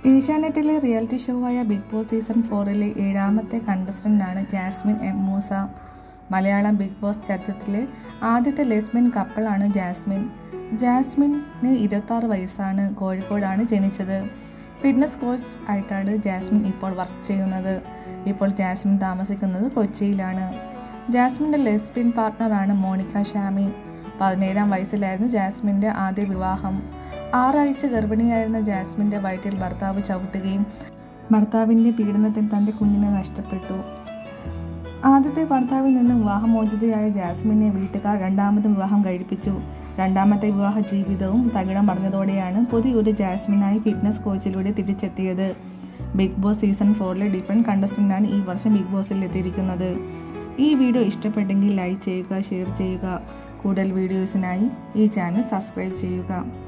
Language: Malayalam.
ഏഷ്യാനെറ്റിലെ റിയാലിറ്റി ഷോവായ ബിഗ് ബോസ് സീസൺ ഫോറിലെ ഏഴാമത്തെ കണ്ടസ്റ്റൻ്റാണ് Jasmin M Moosa Malayalam Bigg Boss ചരിത്രത്തിലെ ആദ്യത്തെ ലെസ്ബിയൻ കപ്പിളാണ് ജാസ്മിൻ ജാസ്മിന് ഇരുപത്താറ് വയസ്സാണ് കോഴിക്കോടാണ് ജനിച്ചത് ഫിറ്റ്നസ് കോച്ച് ആയിട്ടാണ് ജാസ്മിൻ ഇപ്പോൾ വർക്ക് ചെയ്യുന്നത് ഇപ്പോൾ ജാസ്മിൻ താമസിക്കുന്നത് കൊച്ചിയിലാണ് ജാസ്മിൻ്റെ ലെസ്ബിയൻ പാർട്ട്ണറാണ് മോണിക്ക ഷാമി പതിനേഴാം വയസ്സിലായിരുന്നു ജാസ്മിൻ്റെ ആദ്യ വിവാഹം ആറാഴ്ച ഗർഭിണിയായിരുന്ന ജാസ്മിൻ്റെ വയറ്റിൽ ഭർത്താവ് ചവിട്ടുകയും ഭർത്താവിൻ്റെ പീഡനത്തിൽ തൻ്റെ കുഞ്ഞിനെ നഷ്ടപ്പെട്ടു ആദ്യത്തെ ഭർത്താവിൽ നിന്ന് വിവാഹമോചിതയായ ജാസ്മിനെ വീട്ടുകാർ രണ്ടാമത് വിവാഹം കഴിപ്പിച്ചു രണ്ടാമത്തെ വിവാഹ ജീവിതവും തകിടം പറഞ്ഞതോടെയാണ് പുതിയൊരു ജാസ്മിനായി ഫിറ്റ്നസ് കോച്ചിലൂടെ തിരിച്ചെത്തിയത് ബിഗ് ബോസ് സീസൺ ഫോറിലെ ഡിഫറെൻറ്റ് കണ്ടസ്റ്റൻ്റാണ് ഈ വർഷം ബിഗ് ബോസിൽ എത്തിയിരിക്കുന്നത് ഈ വീഡിയോ ഇഷ്ടപ്പെട്ടെങ്കിൽ ലൈക്ക് ചെയ്യുക ഷെയർ ചെയ്യുക കൂടുതൽ വീഡിയോസിനായി ഈ ചാനൽ സബ്സ്ക്രൈബ് ചെയ്യുക